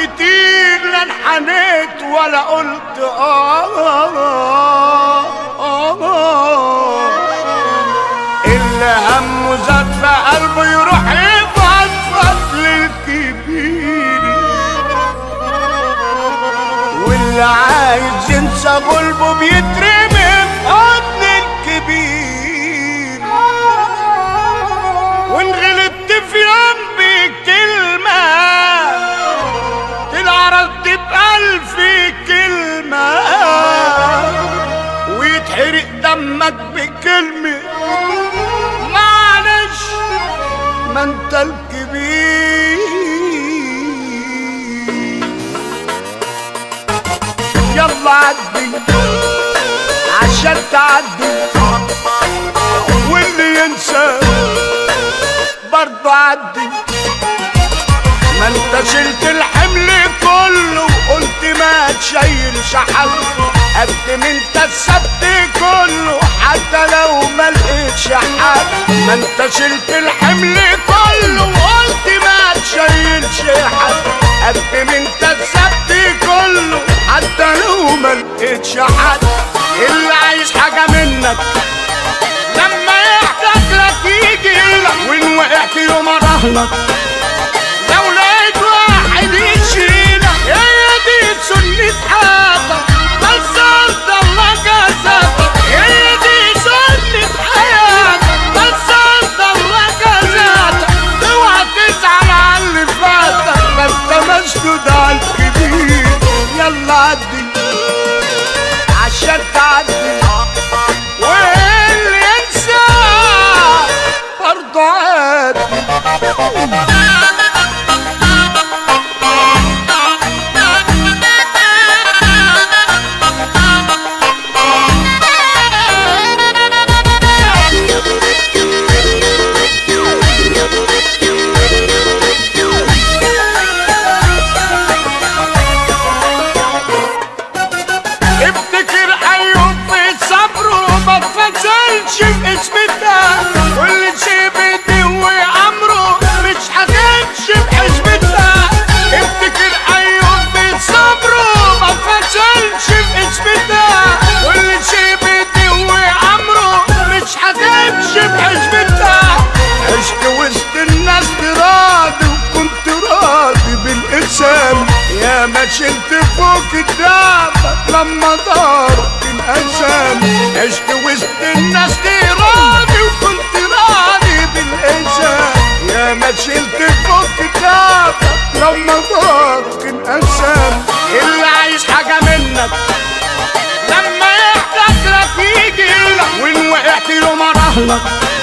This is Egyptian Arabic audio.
كتير لا انحنيت ولا قلت آه, آه, آه اللي همه زاد في قلبه يروح يفضفض للكبير واللي عايز ينسى غلبه بيترمي في حضن الكبير وان غلطت في يوم بكلمة تلعرضت بألف كلمة ويتحرق دمك بكلمة معلش ما انت الكبير يلا عدي عشان تعدي واللي ينسى برضه عدي ما انت شلت الحمل كله وقلت ما تشيلش حد قد ما انت السبت كله حتى لو ما لقيتش حد ما انت شلت الحمل كله وقلت ما تشيلش حد قد ما انت السبت كله حتى لو ما لقيتش حد اللي عايز حاجه منك لما يحتاج لك يجي لك وان وقعت يوم رهنك لو لقيت واحد يشيلك هي دي سنة حياتك بس انت الله جزاك هي دي سنة حياتك بس انت الله جزاك اوعى تزعل على اللي فاتك ما انت مسدود على الكبير يلا عدي عشان تعدي واللي ينسى برضه عادي افتكر ايوب في صبره ما اتفصلش باسم الله واللي شي بيدوي امره مش هتمشي بحزب الله افتكر ايوب في صبره ما اتفصلش باسم الله واللي شي بيدوي امره مش هتمشي بحزب الله عشت وسط الناس راضي وكنت راضي بالاسم يا ما شلت فوق كتابك لما دارك الأسام عشت وسط الناس دي راضي وكنت راضي بالإنسان يا ما شلت فوق كتابك لما دارك الأسام اللي عايز حاجة منك لما يحتاج لك يجي لك وإن وقعت يوم رهلك